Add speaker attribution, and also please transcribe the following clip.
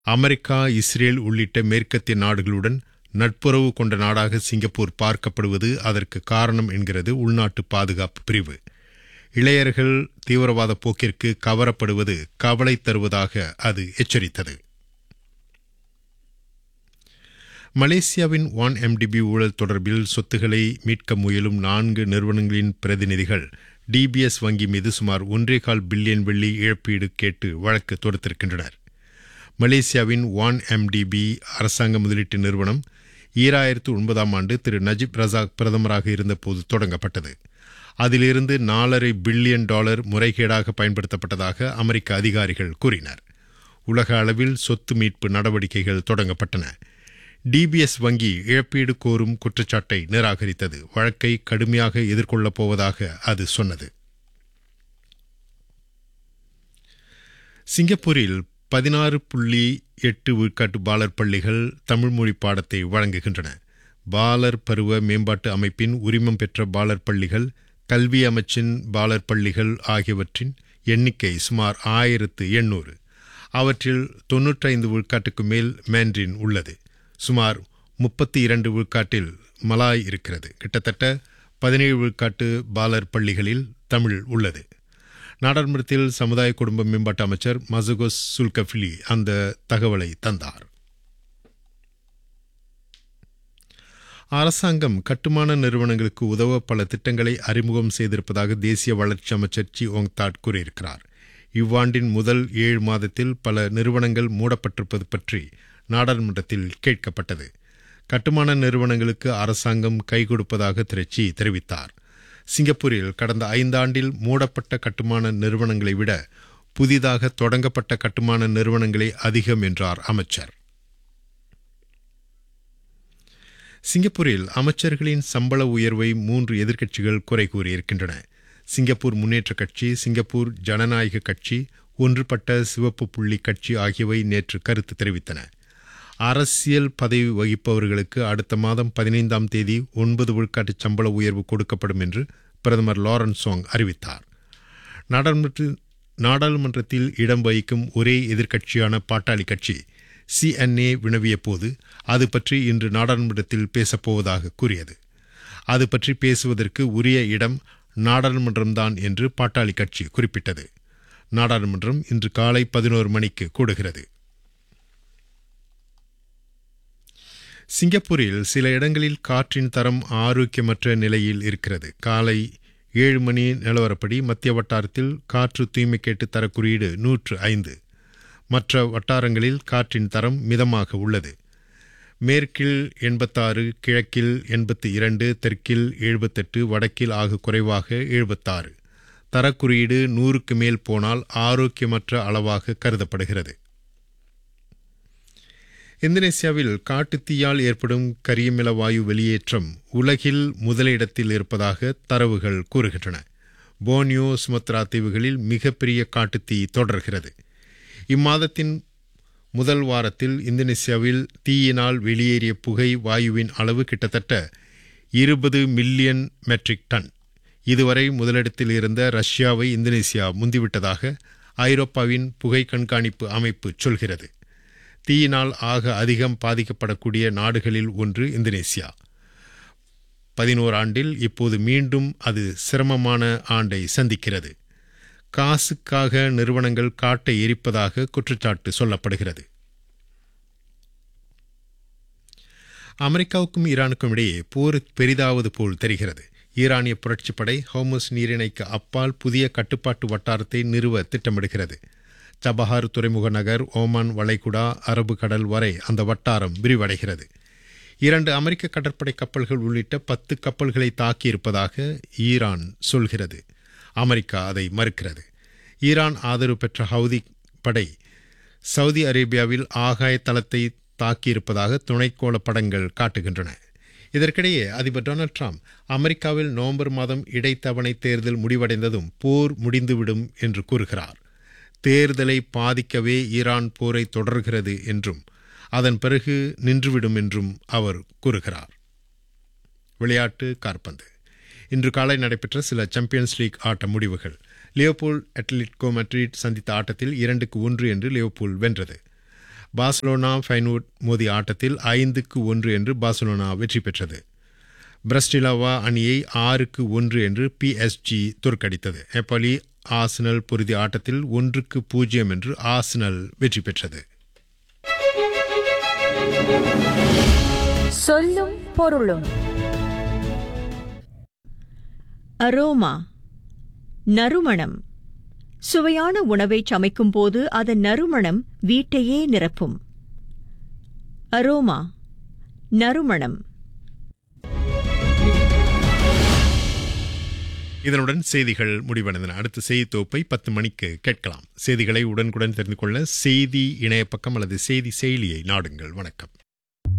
Speaker 1: America Israel உள்ளிட்ட மேற்கத்திய நாடுகளுடன் நட்புறவு கொண்ட நாடாக சிங்கப்பூர் பார்க்கப்படுவது அதற்கு காரணம் என்கிறது உள்நாட்டு பாதுகாப்பு பிரிவு இளையர்கள் தீவிரவாத போக்கிற்கு கவரப்படுவது கவலை தருவதாக அது எச்சரித்தது மலேசியாவின் ஒன் எம்டிபி ஊழல் தொடர்பில் சொத்துக்களை மீட்க முயலும் நான்கு நிறுவனங்களின் பிரதிநிதிகள் டிபிஎஸ் வங்கி மீது சுமார் ஒன்றே கால் பில்லியன் வெள்ளி இழப்பீடு கேட்டு வழக்கு தொடுத்திருக்கின்றனர் மலேசியாவின் ஒன் எம்டிபி அரசாங்க முதலீட்டு நிறுவனம் ஈராயிரத்து ஒன்பதாம் ஆண்டு திரு நஜிப் ரசாக் பிரதமராக இருந்தபோது தொடங்கப்பட்டது அதிலிருந்து நாலரை பில்லியன் டாலர் முறைகேடாக பயன்படுத்தப்பட்டதாக அமெரிக்க அதிகாரிகள் கூறினர் உலக அளவில் சொத்து மீட்பு நடவடிக்கைகள் தொடங்கப்பட்டன டிபிஎஸ் வங்கி இழப்பீடு கோரும் குற்றச்சாட்டை நிராகரித்தது வழக்கை கடுமையாக எதிர்கொள்ளப் போவதாக அது சொன்னது சிங்கப்பூரில் பதினாறு புள்ளி எட்டு விழுக்காட்டு பாலர் பள்ளிகள் தமிழ் மொழி பாடத்தை வழங்குகின்றன பாலர் பருவ மேம்பாட்டு அமைப்பின் உரிமம் பெற்ற பாலர் பள்ளிகள் கல்வி அமைச்சின் பாலர் பள்ளிகள் ஆகியவற்றின் எண்ணிக்கை சுமார் ஆயிரத்து எண்ணூறு அவற்றில் தொன்னூற்றைந்து விழுக்காட்டுக்கு மேல் மேண்ட்ரின் உள்ளது சுமார் முப்பத்தி இரண்டு விழுக்காட்டில் மலாய் இருக்கிறது கிட்டத்தட்ட பதினேழு விழுக்காட்டு பாலர் பள்ளிகளில் தமிழ் உள்ளது நாடாளுமன்றத்தில் சமுதாய குடும்ப மேம்பாட்டு அமைச்சர் மசகோஸ் சுல்கஃபிலி அந்த தகவலை தந்தார் அரசாங்கம் கட்டுமான நிறுவனங்களுக்கு உதவ பல திட்டங்களை அறிமுகம் செய்திருப்பதாக தேசிய வளர்ச்சி அமைச்சர் சி ஓங் தாட் கூறியிருக்கிறார் இவ்வாண்டின் முதல் ஏழு மாதத்தில் பல நிறுவனங்கள் மூடப்பட்டிருப்பது பற்றி நாடாளுமன்றத்தில் கேட்கப்பட்டது கட்டுமான நிறுவனங்களுக்கு அரசாங்கம் கை கொடுப்பதாக திரு சி தெரிவித்தார் சிங்கப்பூரில் கடந்த ஐந்தாண்டில் மூடப்பட்ட கட்டுமான நிறுவனங்களை விட புதிதாக தொடங்கப்பட்ட கட்டுமான நிறுவனங்களே அதிகம் என்றார் அமைச்சர் சிங்கப்பூரில் அமைச்சர்களின் சம்பள உயர்வை மூன்று எதிர்க்கட்சிகள் குறை கூறியிருக்கின்றன சிங்கப்பூர் முன்னேற்ற கட்சி சிங்கப்பூர் ஜனநாயக கட்சி ஒன்றுபட்ட சிவப்பு புள்ளி கட்சி ஆகியவை நேற்று கருத்து தெரிவித்தன அரசியல் பதவி வகிப்பவர்களுக்கு அடுத்த மாதம் பதினைந்தாம் தேதி ஒன்பது விழுக்காட்டு சம்பள உயர்வு கொடுக்கப்படும் என்று பிரதமர் லாரன்ஸ் சோங் அறிவித்தார் நாடாளுமன்றத்தில் நாடாளுமன்றத்தில் இடம் வகிக்கும் ஒரே எதிர்க்கட்சியான பாட்டாளி கட்சி சிஎன்ஏ வினவிய போது அது பற்றி இன்று நாடாளுமன்றத்தில் பேசப்போவதாக கூறியது அது பற்றி பேசுவதற்கு உரிய இடம் நாடாளுமன்றம்தான் என்று பாட்டாளி கட்சி குறிப்பிட்டது நாடாளுமன்றம் இன்று காலை பதினோரு மணிக்கு கூடுகிறது சிங்கப்பூரில் சில இடங்களில் காற்றின் தரம் ஆரோக்கியமற்ற நிலையில் இருக்கிறது காலை ஏழு மணி நிலவரப்படி மத்திய வட்டாரத்தில் காற்று தூய்மை கேட்டு தர குறியீடு நூற்று ஐந்து மற்ற வட்டாரங்களில் காற்றின் தரம் மிதமாக உள்ளது மேற்கில் எண்பத்தாறு கிழக்கில் எண்பத்தி இரண்டு தெற்கில் எழுபத்தெட்டு வடக்கில் ஆக குறைவாக எழுபத்தாறு தரக்குறியீடு நூறுக்கு மேல் போனால் ஆரோக்கியமற்ற அளவாக கருதப்படுகிறது இந்தோனேசியாவில் காட்டுத்தீயால் ஏற்படும் கரியமில வாயு வெளியேற்றம் உலகில் முதலிடத்தில் இருப்பதாக தரவுகள் கூறுகின்றன போனியோ சுமத்ரா தீவுகளில் மிகப்பெரிய காட்டுத்தீ தொடர்கிறது இம்மாதத்தின் முதல் வாரத்தில் இந்தோனேசியாவில் தீயினால் வெளியேறிய புகை வாயுவின் அளவு கிட்டத்தட்ட இருபது மில்லியன் மெட்ரிக் டன் இதுவரை முதலிடத்தில் இருந்த ரஷ்யாவை இந்தோனேசியா முந்திவிட்டதாக ஐரோப்பாவின் புகை கண்காணிப்பு அமைப்பு சொல்கிறது தீயினால் ஆக அதிகம் பாதிக்கப்படக்கூடிய நாடுகளில் ஒன்று இந்தோனேசியா பதினோரு ஆண்டில் இப்போது மீண்டும் அது சிரமமான ஆண்டை சந்திக்கிறது காசுக்காக நிறுவனங்கள் காட்டை எரிப்பதாக குற்றச்சாட்டு சொல்லப்படுகிறது அமெரிக்காவுக்கும் ஈரானுக்கும் இடையே போர் பெரிதாவது போல் தெரிகிறது ஈரானிய புரட்சிப்படை ஹோமஸ் நீரிணைக்கு அப்பால் புதிய கட்டுப்பாட்டு வட்டாரத்தை நிறுவ திட்டமிடுகிறது சபஹார் துறைமுக நகர் ஓமான் வளைகுடா அரபு கடல் வரை அந்த வட்டாரம் விரிவடைகிறது இரண்டு அமெரிக்க கடற்படை கப்பல்கள் உள்ளிட்ட பத்து கப்பல்களை தாக்கியிருப்பதாக ஈரான் சொல்கிறது அமெரிக்கா அதை மறுக்கிறது ஈரான் ஆதரவு பெற்ற ஹவுதி படை சவுதி அரேபியாவில் ஆகாய தளத்தை தாக்கியிருப்பதாக துணைக்கோள படங்கள் காட்டுகின்றன இதற்கிடையே அதிபர் டொனால்ட் ட்ரம்ப் அமெரிக்காவில் நவம்பர் மாதம் இடைத்தவணை தேர்தல் முடிவடைந்ததும் போர் முடிந்துவிடும் என்று கூறுகிறார் தேர்தலை பாதிக்கவே ஈரான் போரை தொடர்கிறது என்றும் அதன் பிறகு நின்றுவிடும் என்றும் அவர் கூறுகிறார் விளையாட்டு கார்பந்து இன்று காலை நடைபெற்ற சில சாம்பியன்ஸ் லீக் ஆட்ட முடிவுகள் லியோபூல் அட்லெட்டிகோ மட்ரிட் சந்தித்த ஆட்டத்தில் இரண்டுக்கு ஒன்று என்று லியோபூல் வென்றது பார்சலோனா ஃபைனூட் மோதிய ஆட்டத்தில் ஐந்துக்கு ஒன்று என்று பார்சலோனா வெற்றி பெற்றது பிரஸ்டிலாவா அணியை ஆறுக்கு ஒன்று என்று பிஎஸ்ஜி தோற்கடித்தது எப்பலி ஆசனல் பொருதி ஆட்டத்தில் ஒன்றுக்கு பூஜ்ஜியம் என்று ஆசனல் வெற்றி பெற்றது
Speaker 2: சொல்லும் பொருளும்
Speaker 3: அரோமா நறுமணம் சுவையான உணவை சமைக்கும் போது அதன் நறுமணம் வீட்டையே நிரப்பும் அரோமா நறுமணம்
Speaker 1: இதனுடன் செய்திகள் முடிவடைந்தன அடுத்த செய்தி தொகுப்பை பத்து மணிக்கு கேட்கலாம் செய்திகளை உடனுக்குடன் தெரிந்து கொள்ள செய்தி இணைய பக்கம் அல்லது செய்தி செயலியை நாடுங்கள் வணக்கம்